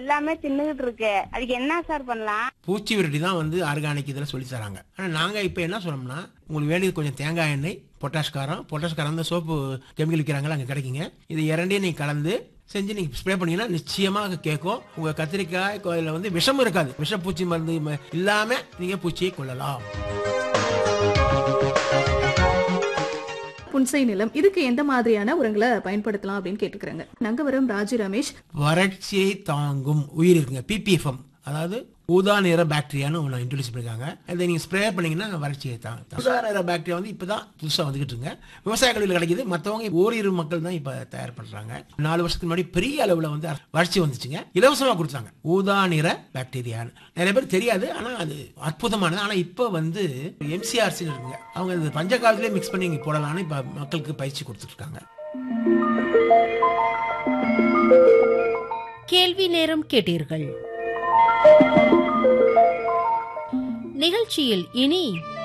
எல்லாமே தின்னுகிட்டு இருக்கு அதுக்கு என்ன சார் பண்ணலாம் பூச்சி விரட்டி தான் வந்து ஆர்கானிக் இதில் சொல்லி தராங்க ஆனால் நாங்கள் இப்போ என்ன சொல்றோம்னா உங்களுக்கு வேண்டியது கொஞ்சம் தேங்காய் எண்ணெய் பொட்டாஷ் காரம் பொட்டாஷ் காரம் தான் சோப்பு கெமிக்கல் விற்கிறாங்களா அங்கே கிடைக்குங்க இது இரண்டையும் நீங்கள் கலந்து செஞ்சு நீங்கள் ஸ்ப்ரே பண்ணீங்கன்னா நிச்சயமாக கேட்கும் உங்கள் கத்திரிக்காய் இதில் வந்து விஷமும் இருக்காது விஷப்பூச்சி மருந்து ம- இல்லாம நீங்கள் பூச்சியை கொள்ளலாம் புன்சை நிலம் இதுக்கு எந்த மாதிரியான உரங்களை பயன்படுத்தலாம் அப்படின்னு கேட்டுக்கிறாங்க நங்கவரம் ராஜு ரமேஷ் வறட்சியை தாங்கும் உயிர் இருக்குங்க பிபிஎஃப்எம் அதாவது ஊதா நிற பாக்டீரியான்னு ஒன்று இன்ட்ரடியூஸ் பண்ணிருக்காங்க இதை நீங்கள் ஸ்ப்ரே பண்ணீங்கன்னா வறட்சியை தாங்க ஊதா நிற பாக்டீரியா வந்து இப்போ தான் புதுசாக வந்துகிட்டு இருக்குங்க விவசாய கல்வியில் கிடைக்குது மற்றவங்க ஓரிரு மக்கள் தான் இப்போ தயார் பண்ணுறாங்க நாலு வருஷத்துக்கு முன்னாடி பெரிய அளவில் வந்து வறட்சி வந்துச்சுங்க இலவசமாக கொடுத்தாங்க ஊதா நிற பாக்டீரியான்னு நிறைய பேர் தெரியாது ஆனால் அது அற்புதமானது ஆனால் இப்போ வந்து எம்சிஆர்சின்னு இருக்குங்க அவங்க இந்த பஞ்ச காலத்திலே மிக்ஸ் பண்ணி இங்கே போடலான்னு இப்போ மக்களுக்கு பயிற்சி கொடுத்துட்ருக்காங்க கேள்வி நேரம் கேட்டீர்கள் நிகழ்ச்சியில் இனி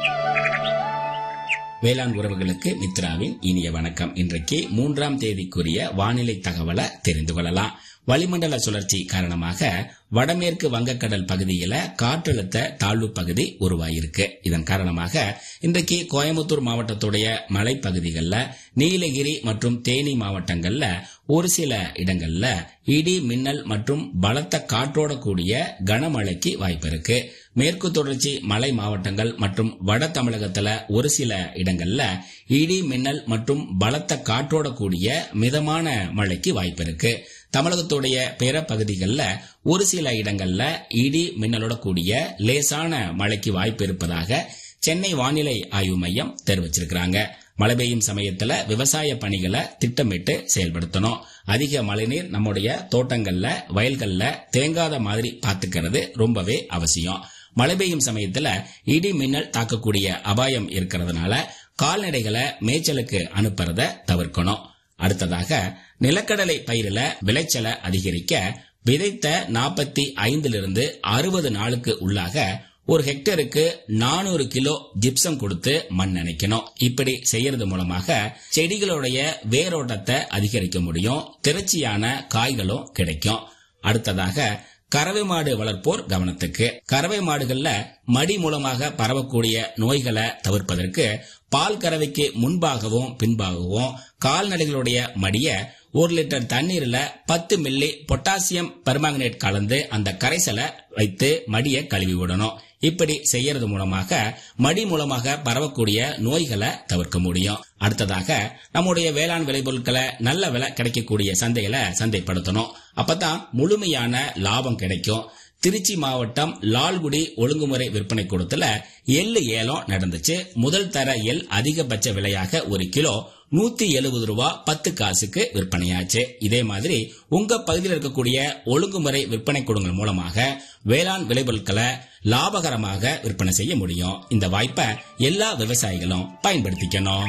வேளாண் உறவுகளுக்கு மித்ராவின் இனிய வணக்கம் இன்றைக்கு மூன்றாம் தேதிக்குரிய வானிலை தகவலை தெரிந்து கொள்ளலாம் வளிமண்டல சுழற்சி காரணமாக வடமேற்கு வங்கக்கடல் பகுதியில காற்றழுத்த தாழ்வு பகுதி உருவாயிருக்கு இதன் காரணமாக இன்றைக்கு கோயம்புத்தூர் மாவட்டத்துடைய மலைப்பகுதிகளில் நீலகிரி மற்றும் தேனி மாவட்டங்கள்ல ஒரு சில இடங்கள்ல இடி மின்னல் மற்றும் பலத்த காற்றோட கூடிய கனமழைக்கு வாய்ப்பு இருக்கு மேற்கு தொடர்ச்சி மலை மாவட்டங்கள் மற்றும் வட தமிழகத்துல ஒரு சில இடங்கள்ல இடி மின்னல் மற்றும் பலத்த காற்றோட கூடிய மிதமான மழைக்கு வாய்ப்பு இருக்கு தமிழகத்துடைய பிற பகுதிகளில் ஒரு சில இடங்கள்ல இடி மின்னலோட கூடிய லேசான மழைக்கு வாய்ப்பு இருப்பதாக சென்னை வானிலை ஆய்வு மையம் தெரிவிச்சிருக்கிறாங்க மழை பெய்யும் சமயத்துல விவசாய பணிகளை திட்டமிட்டு செயல்படுத்தணும் அதிக மழைநீர் நம்முடைய தோட்டங்கள்ல வயல்கள்ல தேங்காத மாதிரி பார்த்துக்கிறது ரொம்பவே அவசியம் மழை பெய்யும் சமயத்துல இடி மின்னல் தாக்கக்கூடிய அபாயம் இருக்கிறதுனால கால்நடைகளை மேய்ச்சலுக்கு அனுப்புறத தவிர்க்கணும் அடுத்ததாக நிலக்கடலை பயிரில விளைச்சலை அதிகரிக்க விதைத்த நாற்பத்தி ஐந்திலிருந்து அறுபது நாளுக்கு உள்ளாக ஒரு ஹெக்டருக்கு நானூறு கிலோ ஜிப்சம் கொடுத்து மண் நினைக்கணும் இப்படி செய்யறது மூலமாக செடிகளுடைய வேரோட்டத்தை அதிகரிக்க முடியும் திரட்சியான காய்களும் கிடைக்கும் அடுத்ததாக கறவை மாடு வளர்ப்போர் கவனத்துக்கு கறவை மாடுகள்ல மடி மூலமாக பரவக்கூடிய நோய்களை தவிர்ப்பதற்கு பால் கறவைக்கு முன்பாகவும் பின்பாகவும் கால்நடைகளுடைய மடிய ஒரு லிட்டர் தண்ணீர்ல பத்து மில்லி பொட்டாசியம் பெர்மாங்கனேட் கலந்து அந்த கரைசலை வைத்து மடிய கழுவி விடணும் இப்படி செய்யறது மூலமாக மடி மூலமாக பரவக்கூடிய நோய்களை தவிர்க்க முடியும் அடுத்ததாக நம்முடைய வேளாண் விளைபொருட்களை நல்ல விலை கிடைக்கக்கூடிய சந்தையில சந்தைப்படுத்தணும் அப்பதான் முழுமையான லாபம் கிடைக்கும் திருச்சி மாவட்டம் லால்குடி ஒழுங்குமுறை விற்பனை கூடத்துல எள்ளு ஏலம் நடந்துச்சு முதல் தர எள் அதிகபட்ச விலையாக ஒரு கிலோ நூத்தி எழுபது ரூபா பத்து காசுக்கு விற்பனையாச்சு இதே மாதிரி உங்க பகுதியில் இருக்கக்கூடிய ஒழுங்குமுறை விற்பனை கூடங்கள் மூலமாக வேளாண் விளைபொருட்களை லாபகரமாக விற்பனை செய்ய முடியும் இந்த வாய்ப்பை எல்லா விவசாயிகளும் பயன்படுத்திக்கணும்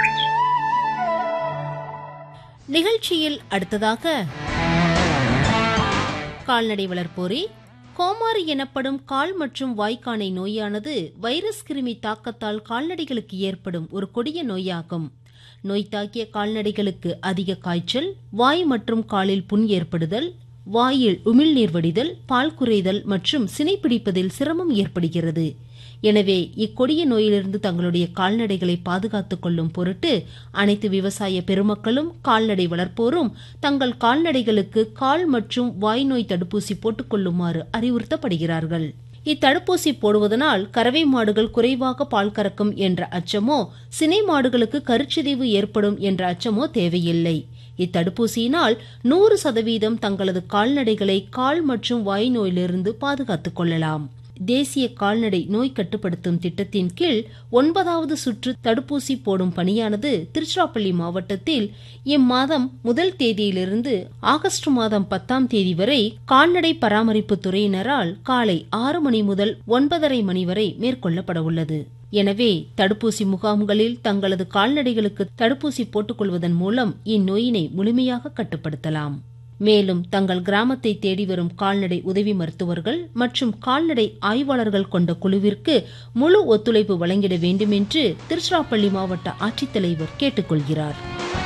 நிகழ்ச்சியில் அடுத்ததாக கால்நடை வளர்ப்போரே கோமாரி எனப்படும் கால் மற்றும் வாய்க்கானை நோயானது வைரஸ் கிருமி தாக்கத்தால் கால்நடைகளுக்கு ஏற்படும் ஒரு கொடிய நோயாகும் நோய் தாக்கிய கால்நடைகளுக்கு அதிக காய்ச்சல் வாய் மற்றும் காலில் புண் ஏற்படுதல் வாயில் உமிழ்நீர் வடிதல் பால் குறைதல் மற்றும் சினைப்பிடிப்பதில் சிரமம் ஏற்படுகிறது எனவே இக்கொடிய நோயிலிருந்து தங்களுடைய கால்நடைகளை பாதுகாத்துக் கொள்ளும் பொருட்டு அனைத்து விவசாய பெருமக்களும் கால்நடை வளர்ப்போரும் தங்கள் கால்நடைகளுக்கு கால் மற்றும் வாய் நோய் தடுப்பூசி போட்டுக் கொள்ளுமாறு அறிவுறுத்தப்படுகிறார்கள் இத்தடுப்பூசி போடுவதனால் கறவை மாடுகள் குறைவாக பால் கறக்கும் என்ற அச்சமோ சினை மாடுகளுக்கு கருச்சிதைவு ஏற்படும் என்ற அச்சமோ தேவையில்லை இத்தடுப்பூசியினால் நூறு சதவீதம் தங்களது கால்நடைகளை கால் மற்றும் வாய் நோயிலிருந்து பாதுகாத்துக் கொள்ளலாம் தேசிய கால்நடை நோய் கட்டுப்படுத்தும் திட்டத்தின் கீழ் ஒன்பதாவது சுற்று தடுப்பூசி போடும் பணியானது திருச்சிராப்பள்ளி மாவட்டத்தில் இம்மாதம் முதல் தேதியிலிருந்து ஆகஸ்ட் மாதம் பத்தாம் தேதி வரை கால்நடை பராமரிப்பு துறையினரால் காலை ஆறு மணி முதல் ஒன்பதரை மணி வரை மேற்கொள்ளப்பட உள்ளது எனவே தடுப்பூசி முகாம்களில் தங்களது கால்நடைகளுக்கு தடுப்பூசி போட்டுக்கொள்வதன் மூலம் இந்நோயினை முழுமையாக கட்டுப்படுத்தலாம் மேலும் தங்கள் கிராமத்தை தேடி வரும் கால்நடை உதவி மருத்துவர்கள் மற்றும் கால்நடை ஆய்வாளர்கள் கொண்ட குழுவிற்கு முழு ஒத்துழைப்பு வழங்கிட வேண்டும் என்று திருச்சிராப்பள்ளி மாவட்ட ஆட்சித்தலைவர் கேட்டுக்கொள்கிறார்